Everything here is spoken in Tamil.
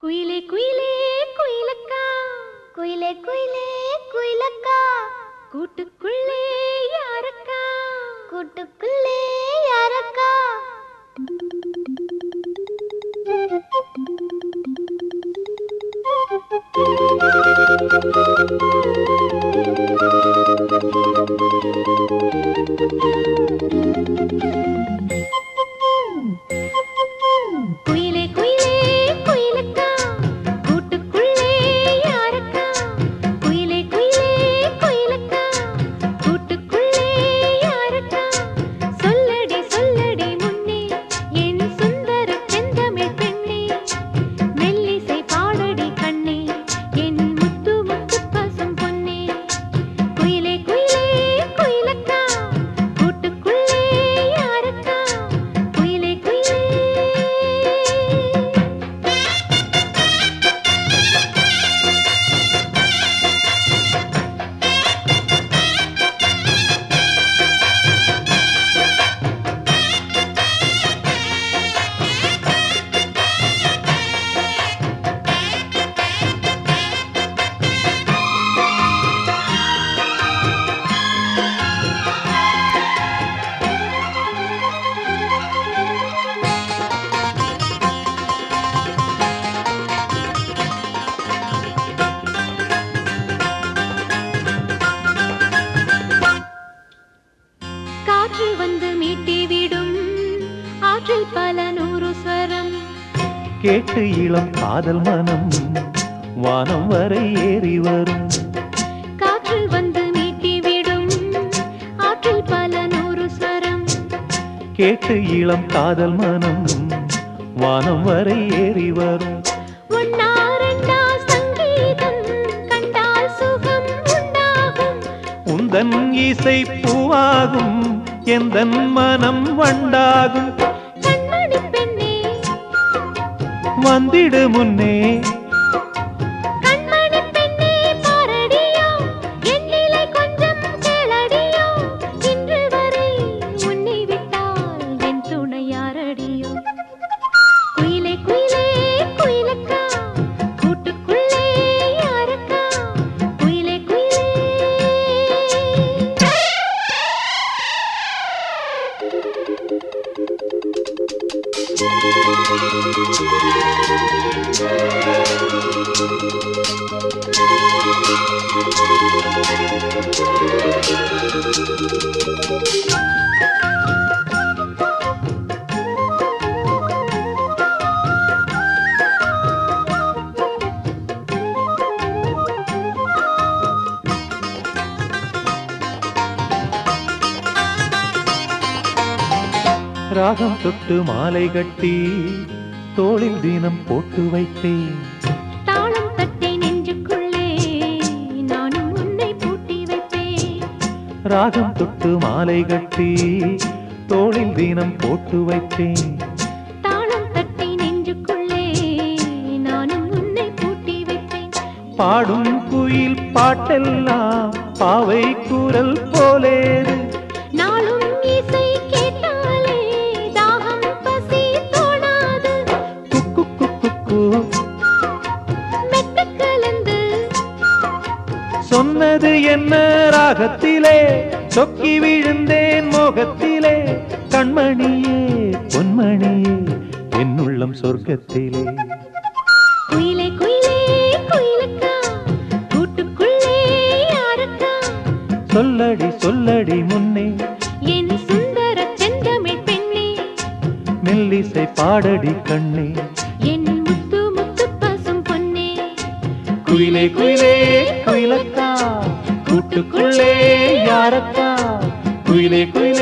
குயிலே குயிலே குயிலக்கா குயிலே குயிலே குயிலக்கா கூட்டுக்குள்ளே யாரக்கா கூட்டுக்குள்ளே யாரக்கா குயிலே குயிலே குயிலக்கா கூட்டுக்குள்ளே யாரக்கா குயிலே குயிலே குயிலக்கா கூட்டுக்குள்ளே யாரக்கா சொல்லடி சொல்லடி முன்னே என் சுந்தர செந்தமிழ் பெண்ணே மெல்லிசை பாடடி கண்ணே என் முத்து முத்து பசும் பொன்னே குயிலே குயிலே குயிலக்கா கூட்டுக்குள்ளே யாரக்கா குயிலே குயிலே காற்று வந்து மீட்டி விடும் ஆற்றில் பல நூறு ஸ்வரம் கேட்டு இளம் காதல் மனம் வானம் வரை ஏறி வரும் காற்று வந்து மீட்டி விடும் ஆற்றில் பல நூறு ஸ்வரம் கேட்டு இளம் காதல் மனம் வானம் வரை ஏறி வரும் ஒன்னா ரெண்டா சங்கீதம் கண்டால் சுகம் உண்டாகும் உந்தன் இசை பூவாகும் எந்தன் மனம் வண்டாகும் கண்மணி பெண்ணே வந்திடு முன்னே கண்மணி பெண்ணே பாரடியோ என் நிலை கொஞ்சம் கேளடியோ இன்று வரை உன்னை விட்டால் என் துணை யாரடியோ குயிலே குயிலே குயிலக்கா கூட்டுக்குள்ளே யாரக்கா குயிலே குயிலே ராகம் தொட்டு மாலை கட்டி தோளில் தினம் போட்டு வைத்தேன் தாளம் தட்டி நெஞ்சுக்குள்ளே நானும் உன்னை பூட்டி வைப்பேன் ராகம் தொட்டு மாலை கட்டி தோளில் தினம் போட்டு வைத்தேன் தாளம் தட்டி நெஞ்சுக்குள்ளே நானும் உன்னை பூட்டி வைப்பேன் பாடும் குயில் பாட்டெல்லாம் பாவை குரல் போலேது நாளும் இசை கேட்டாலே தாகம் பசி தோணாது குக்கு குக்கு கு மெட்டு கலந்து சொன்னது என்ன ராகத்திலே சொக்கி விழுந்தேன் மோகத்திலே கண்மணியே பொன்மணியே என்னுள்ளம் சொர்க்கத்திலே குயிலே குயிலே குயிலக்கா கூட்டுக்குள்ளே யாரக்கா சொல்லடி சொல்லடி முன்னே என் சுந்தர செந்தமிழ் பெண்ணே மெல்லிசை பாடடி கண்ணே என் முத்து முத்து பசும் பொன்னே குயிலே குயிலே குயிலக்கா கூட்டுக்குள்ளே யாரக்கா குயிலே குயிலே